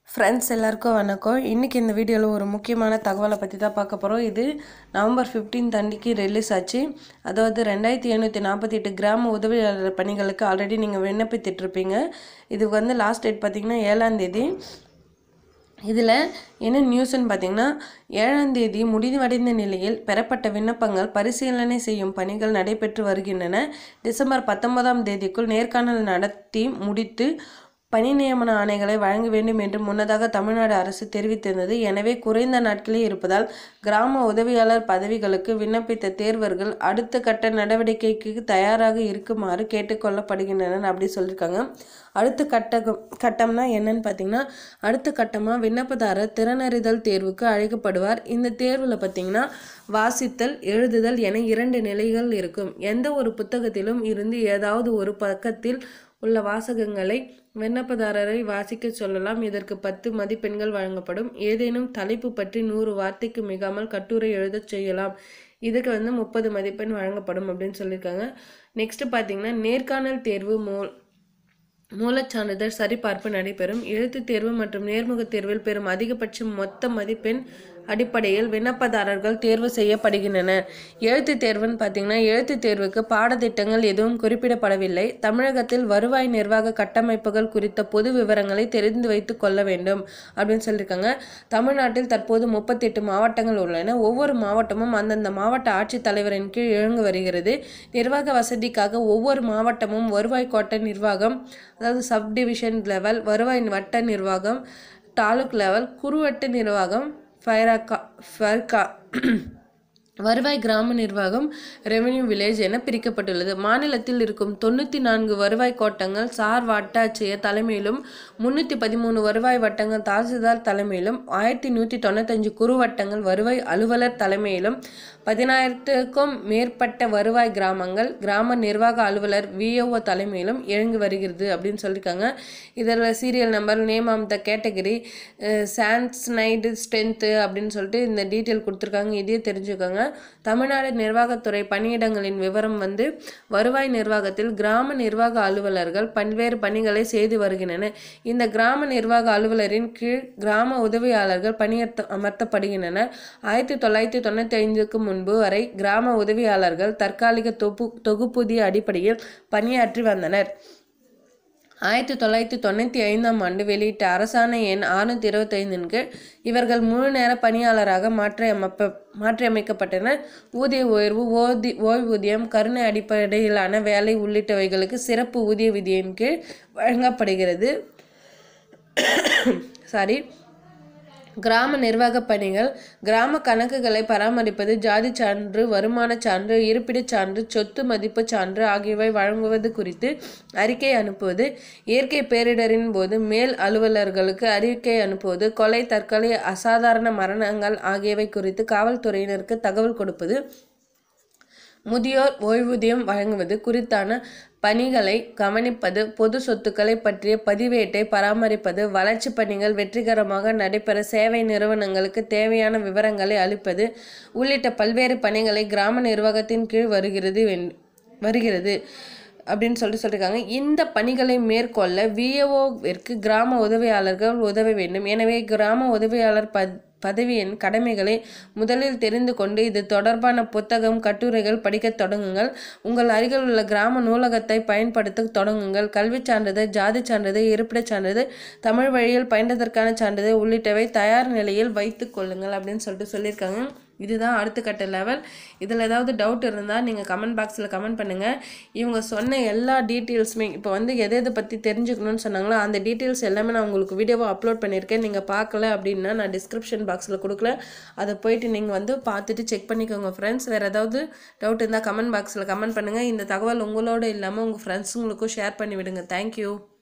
friends எல்லாருக்கும் வணக்கம் இன்றைக்கி இந்த வீடியோவில் ஒரு முக்கியமான தகவலை பற்றி தான் பார்க்க போகிறோம் இது நவம்பர் 15 அன்றைக்கி ரிலீஸ் ஆச்சு அதாவது ரெண்டாயிரத்தி எழுநூற்றி நாற்பத்தி எட்டு கிராம உதவியாளர் பணிகளுக்கு ஆல்ரெடி நீங்கள் விண்ணப்பித்துட்ருப்பீங்க இதுக்கு வந்து லாஸ்ட் டேட் பார்த்திங்கன்னா ஏழாம் தேதி இதில் என்ன நியூஸ்னு பார்த்தீங்கன்னா ஏழாம் தேதி முடிவடைந்த நிலையில் பெறப்பட்ட விண்ணப்பங்கள் பரிசீலனை செய்யும் பணிகள் நடைபெற்று வருகின்றன டிசம்பர் பத்தொன்பதாம் தேதிக்குள் நேர்காணல் நடத்தி முடித்து பணி நியமன ஆணைகளை வழங்க வேண்டும் என்று முன்னதாக தமிழ்நாடு அரசு தெரிவித்திருந்தது எனவே குறைந்த நாட்களே இருப்பதால் கிராம உதவியாளர் பதவிகளுக்கு விண்ணப்பித்த தேர்வர்கள் அடுத்த கட்ட நடவடிக்கைக்கு தயாராக இருக்குமாறு கேட்டுக்கொள்ளப்படுகின்றனர் அப்படி சொல்லியிருக்காங்க அடுத்த கட்ட கட்டம்னா என்னன்னு பார்த்தீங்கன்னா அடுத்த கட்டமாக விண்ணப்பதாரர் திறனறிதல் தேர்வுக்கு அழைக்கப்படுவார் இந்த தேர்வில் பார்த்தீங்கன்னா வாசித்தல் எழுதுதல் என இரண்டு நிலைகள் இருக்கும் எந்த ஒரு புத்தகத்திலும் இருந்து ஏதாவது ஒரு பக்கத்தில் உள்ள வாசகங்களை விண்ணப்பதாரரை வாசிக்க சொல்லலாம் இதற்கு பத்து மதிப்பெண்கள் வழங்கப்படும் ஏதேனும் தலைப்பு பற்றி நூறு வார்த்தைக்கு மிகாமல் கட்டுரை எழுதச் செய்யலாம் இதுக்கு வந்து முப்பது மதிப்பெண் வழங்கப்படும் அப்படின்னு சொல்லியிருக்காங்க நெக்ஸ்ட் பார்த்தீங்கன்னா நேர்காணல் தேர்வு மூல் மூலச்சான்றிதழ் சரிபார்ப்பு நடைபெறும் எழுத்துத் தேர்வு மற்றும் நேர்முகத் தேர்வில் பெறும் அதிகபட்ச மொத்த மதிப்பெண் அடிப்படையில் விண்ணப்பதாரர்கள் தேர்வு செய்யப்படுகின்றனர் எழுத்துத் தேர்வுன்னு பார்த்தீங்கன்னா எழுத்துத் தேர்வுக்கு பாடத்திட்டங்கள் எதுவும் குறிப்பிடப்படவில்லை தமிழகத்தில் வருவாய் நிர்வாக கட்டமைப்புகள் குறித்த பொது விவரங்களை தெரிந்து வைத்துக் கொள்ள வேண்டும் அப்படின்னு சொல்லியிருக்காங்க தமிழ்நாட்டில் தற்போது முப்பத்தெட்டு மாவட்டங்கள் உள்ளன ஒவ்வொரு மாவட்டமும் அந்தந்த மாவட்ட ஆட்சித்தலைவரின் கீழ் இயங்கு வருகிறது நிர்வாக வசதிக்காக ஒவ்வொரு மாவட்டமும் வருவாய் கோட்ட நிர்வாகம் அதாவது சப் டிவிஷன் லெவல் வருவாய் வட்ட நிர்வாகம் தாலுக் லெவல் குறுவட்டு நிர்வாகம் ஃபைராக்கா ஃபர்கா வருவாய் கிராம நிர்வாகம் ரெவென்யூ வில்லேஜ் என பிரிக்கப்பட்டுள்ளது மாநிலத்தில் இருக்கும் தொண்ணூற்றி நான்கு வருவாய் கோட்டங்கள் சார் வட்டாட்சியர் தலைமையிலும் முன்னூற்றி பதிமூணு வருவாய் வட்டங்கள் தாசில்தார் தலைமையிலும் ஆயிரத்தி நூற்றி தொண்ணூத்தஞ்சு குறுவட்டங்கள் வருவாய் அலுவலர் தலைமையிலும் பதினாயிரத்துக்கும் மேற்பட்ட வருவாய் கிராமங்கள் கிராம நிர்வாக அலுவலர் விஓஓ தலைமையிலும் இயங்கி வருகிறது அப்படின்னு சொல்லியிருக்காங்க இதில் serial number name of the category sanctioned strength அப்படின்னு சொல்லிட்டு இந்த டீட்டெயில் கொடுத்துருக்காங்க இதையே தெரிஞ்சுக்கோங்க தமிழ்நாடு நிர்வாகத்துறை பணியிடங்களின் விவரம் வந்து வருவாய் நிர்வாகத்தில் கிராம நிர்வாக அலுவலர்கள் பல்வேறு பணிகளை செய்து வருகின்றனர் இந்த கிராம நிர்வாக அலுவலரின் கீழ் கிராம உதவியாளர்கள் பணியர்த்த அமர்த்தப்படுகின்றனர் ஆயிரத்தி தொள்ளாயிரத்தி தொண்ணூற்றி ஐந்துக்கு முன்பு வரை கிராம உதவியாளர்கள் தற்காலிக தொப்பு தொகுப்பூதிய அடிப்படையில் பணியாற்றி வந்தனர் ஆயிரத்தி தொள்ளாயிரத்தி தொண்ணூற்றி ஐந்தாம் ஆண்டு வெளியிட்ட அரசாணை எண் அறுநூத்தி இருபத்தைந்தின் கீழ் இவர்கள் முழு நேர பணியாளராக மாற்றி அமைப்ப மாற்றியமைக்கப்பட்டனர் ஊதிய உயர்வு ஓதி ஓய்வூதியம் கருணை அடிப்படையிலான வேலை உள்ளிட்டவைகளுக்கு சிறப்பு ஊதிய விதியின் கீழ் வழங்கப்படுகிறது சாரி கிராம நிர்வாக பணிகள் கிராம கணக்குகளை பராமரிப்பது ஜாதி சான்று வருமான சான்று இருப்பிடச் சான்று சொத்து மதிப்பு சான்று ஆகியவை வழங்குவது குறித்து அறிக்கை அனுப்புவது இயற்கை பேரிடரின் போது மேல் அலுவலர்களுக்கு அறிக்கை அனுப்புவது கொலை தற்கொலை அசாதாரண மரணங்கள் ஆகியவை குறித்து காவல்துறையினருக்கு தகவல் கொடுப்பது முதியோர் ஓய்வூதியம் வழங்குவது குறித்தான பணிகளை கவனிப்பது பொது சொத்துக்களை பற்றிய பதிவேட்டை பராமரிப்பது வளர்ச்சி பணிகள் வெற்றிகரமாக நடைபெற சேவை நிறுவனங்களுக்கு தேவையான விவரங்களை அளிப்பது உள்ளிட்ட பல்வேறு பணிகளை கிராம நிர்வாகத்தின் கீழ் வருகிறது வருகிறது அப்படின்னு சொல்லிட்டு சொல்லியிருக்காங்க இந்த பணிகளை மேற்கொள்ள விஏஓவிற்கு கிராம உதவியாளர்கள் உதவ வேண்டும் எனவே கிராம உதவியாளர் ப பதவியின் கடமைகளை முதலில் தெரிந்து கொண்டு இது தொடர்பான புத்தகம் கட்டுரைகள் படிக்கத் தொடங்குங்கள் உங்கள் அருகில் உள்ள கிராம நூலகத்தை பயன்படுத்த தொடங்குங்கள் கல்விச் சான்றிதழ் ஜாதி சான்றிதழ் இருப்பிடச் சான்றிதழ் தமிழ் வழியில் பயின்றதற்கான சான்றிதழ் உள்ளிட்டவை தயார் நிலையில் வைத்துக் கொள்ளுங்கள் அப்படின்னு சொல்லிட்டு சொல்லியிருக்காங்க இதுதான் அடுத்த கட்ட லெவல் இதில் ஏதாவது டவுட் இருந்தால் நீங்கள் கமெண்ட் பாக்ஸில் கமெண்ட் பண்ணுங்கள் இவங்க சொன்ன எல்லா டீட்டெயில்ஸுமே இப்போ வந்து எதை எதை பற்றி தெரிஞ்சுக்கணும்னு சொன்னாங்களோ அந்த டீட்டெயில்ஸ் எல்லாமே நான் உங்களுக்கு வீடியோவை அப்லோட் பண்ணியிருக்கேன் நீங்கள் பார்க்கல அப்படின்னா நான் டிஸ்கிரிப்ஷன் பாக்ஸில் கொடுக்கல அதை போயிட்டு நீங்கள் வந்து பார்த்துட்டு செக் பண்ணிக்கோங்க ஃப்ரெண்ட்ஸ் வேறு ஏதாவது டவுட் இருந்தால் கமெண்ட் பாக்ஸில் கமெண்ட் பண்ணுங்கள் இந்த தகவல் உங்களோட இல்லாமல் உங்கள் ஃப்ரெண்ட்ஸுங்களுக்கும் ஷேர் பண்ணி விடுங்க தேங்க்யூ